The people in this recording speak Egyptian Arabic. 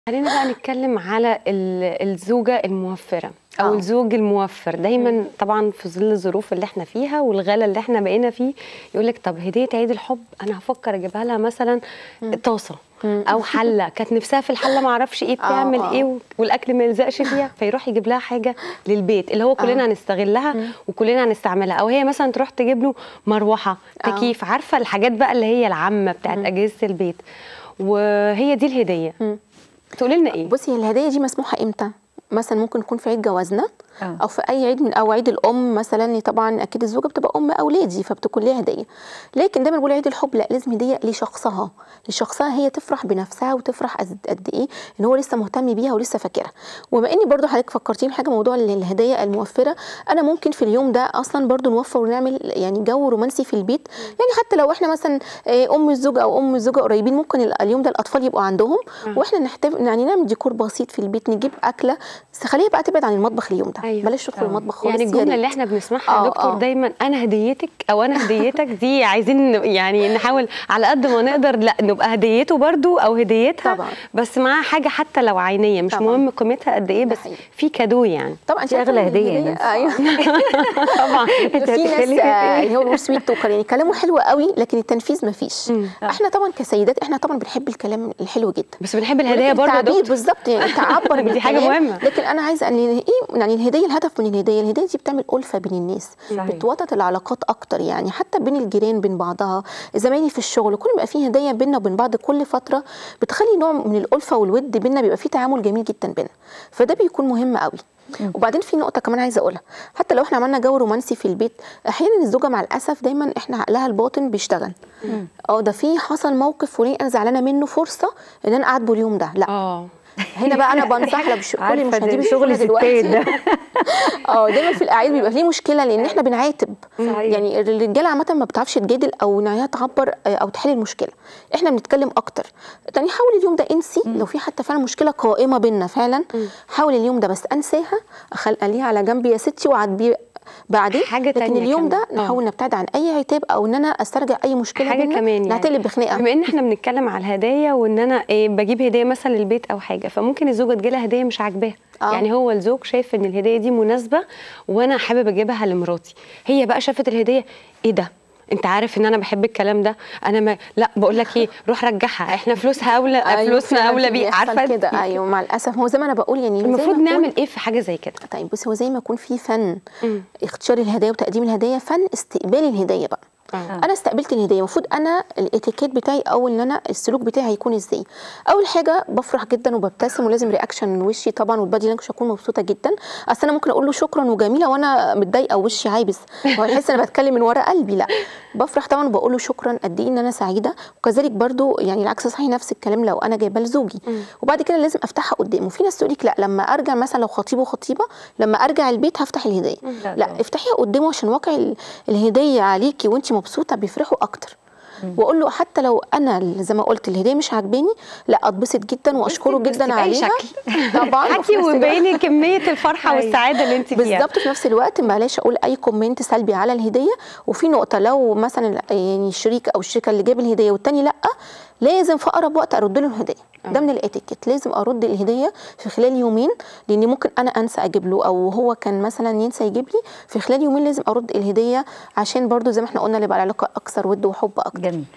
خلينا بقى نتكلم على ال- الزوجة الموفرة أو آه. الزوج الموفر دايما طبعا في ظل الظروف اللي احنا فيها والغلا اللي احنا بقينا فيه يقول لك طب هدية عيد الحب أنا هفكر أجيبها لها مثلا طاسة أو حلة كانت نفسها في الحلة ما اعرفش إيه بتعمل آه. إيه و- والأكل ما يلزقش فيها فيروح يجيب لها حاجة للبيت اللي هو كلنا هنستغلها وكلنا هنستعملها أو هي مثلا تروح تجيب له مروحة آه. تكييف عارفة الحاجات بقى اللي هي العامة بتاعت أجهزة البيت وهي دي الهدية مم. تقولي لنا ايه؟ بصي هي الهديه دي مسموحه امتى مثلا ممكن يكون في عيد جوازنا آه. او في اي عيد من او عيد الام مثلا طبعا اكيد الزوجه بتبقى ام اولادي فبتكون ليها هديه لكن دايما بقول عيد الحب لا لازم هديه لشخصها لشخصها هي تفرح بنفسها وتفرح قد قد ايه ان هو لسه مهتم بيها ولسه فاكرها وبما اني برضو حضرتك فكرتيني بحاجه موضوع ال- الهدايا الموفره انا ممكن في اليوم ده اصلا برضو نوفر ونعمل يعني جو رومانسي في البيت يعني حتى لو احنا مثلا آه، ام الزوج او ام الزوجه قريبين ممكن ال- اليوم ده الاطفال يبقوا عندهم واحنا نحتاج يعني نعمل ديكور بسيط في البيت نجيب اكله بس خليها بقى تبعد عن المطبخ اليوم ده أيوة. بلاش تدخل آه. المطبخ خالص يعني يا الجمله ريت. اللي احنا بنسمعها يا آه، دكتور آه. دايما انا هديتك او انا هديتك دي عايزين يعني نحاول على قد ما نقدر لا نبقى هديته برضو او هديتها طبعا. بس معاها حاجه حتى لو عينيه مش طبعا. مهم قيمتها قد ايه ده بس حقيقي. في كادو يعني طبعا دي شايفة أغلى إن هدية الهدية- يعني. ايوه طبعا في ناس آه، اللي هو بيقول سويت توكر يعني كلامه حلو قوي لكن التنفيذ ما فيش مم. احنا طبعا كسيدات احنا طبعا بنحب الكلام الحلو جدا بس بنحب الهدايا ولكن برضو يا التعبير دكتور بالظبط يعني تعبر دي حاجة بالكلام. مهمة. لكن انا عايزه ان ايه يعني الهديه الهدف من الهديه الهديه دي بتعمل الفه بين الناس صحيح. بتوطد العلاقات اكتر يعني حتى بين الجيران بين بعضها زمايلي في الشغل كل ما يبقى فيه هديه بينا وبين بعض كل فتره بتخلي نوع من الالفه والود بينا بيبقى فيه تعامل جميل جدا بينا فده بيكون مهم قوي وبعدين في نقطه كمان عايزه اقولها حتى لو احنا عملنا جو رومانسي في البيت احيانا الزوجه مع الاسف دايما احنا عقلها الباطن بيشتغل اه ده في حصل موقف فلاني انا زعلانه منه فرصه ان انا اعاتبه اليوم ده لا اه هنا بقى انا بنصح لك بش- كل عارفه المشاهدين ده بيشوفونا شغل دلوقتي ستات ده اه دايما في الاعياد بيبقى فيه مشكله لان احنا بنعاتب صحيح. يعني الرجاله عامه ما بتعرفش تجادل او ان هي تعبر آه، او تحل المشكله احنا بنتكلم اكتر يعني حاول اليوم ده انسي لو في حتى فعلا مشكله قائمه بينا فعلا حاول اليوم ده بس انساها اخليها على جنب يا ستي وعاتبيه بعدين حاجة لكن تانية اليوم ده كمان. آه. نحاول نبتعد عن اي عتاب او ان انا استرجع اي مشكله حاجه بينا كمان يعني انها تقلب بخناقه بما ان احنا بنتكلم على الهدايا وان انا إيه بجيب هديه مثلا للبيت او حاجه فممكن الزوجه تجيلها هديه مش عاجباها آه. يعني هو الزوج شايف ان الهديه دي مناسبه وانا حابب اجيبها لمراتي هي بقى شافت الهديه ايه ده انت عارف ان انا بحب الكلام ده انا ما لا بقول لك ايه روح رجعها احنا فلوسها اولى أيوة، فلوسنا فعلاً اولى بيه بيحصل عارفه كده ايوه مع الاسف هو زي ما انا بقول يعني زي المفروض ما يكون- نعمل ايه في حاجه زي كده طيب بصي هو زي ما يكون في فن مم. اختيار الهدايا وتقديم الهدايا فن استقبال الهديه بقى آه. انا استقبلت الهديه المفروض انا الاتيكيت بتاعي او ان انا السلوك بتاعي هيكون ازاي اول حاجه بفرح جدا وببتسم ولازم رياكشن من وشي طبعا والبادي لانجوج اكون مبسوطه جدا اصل انا ممكن اقول له شكرا وجميله وانا متضايقه ووشي عابس هو يحس انا بتكلم من ورا قلبي لا بفرح طبعا وبقول له شكرا قد ايه ان انا سعيده وكذلك برضو يعني العكس صحيح نفس الكلام لو انا جايبه لزوجي وبعد كده لازم افتحها قدامه في ناس تقول لك لا لما ارجع مثلا لو خطيب وخطيبه لما ارجع البيت هفتح الهديه لا لا طبعاً. افتحيها قدامه عشان واقع ال- الهديه عليكي وانت مبسوطه بيفرحوا اكتر واقول له حتى لو انا ال- زي ما قلت الهديه مش عاجباني لا اتبسط جدا واشكره بس جدا بأي عليها شكل. طبعا وفي حكي نفس الوقت- وبيني كميه الفرحه أيوة. والسعاده اللي انت فيها بالظبط في نفس الوقت بلاش اقول اي كومنت سلبي على الهديه وفي نقطه لو مثلا يعني الشريك او الشركه اللي جاب الهديه والتاني لا لازم في اقرب وقت ارد له الهديه ده من الاتيكيت لازم ارد الهديه في خلال يومين لان ممكن انا انسى اجيب له او هو كان مثلا ينسى يجيب لي في خلال يومين لازم ارد الهديه عشان برضو زي ما احنا قلنا اللي يبقى العلاقه اكثر ود وحب اكتر جميل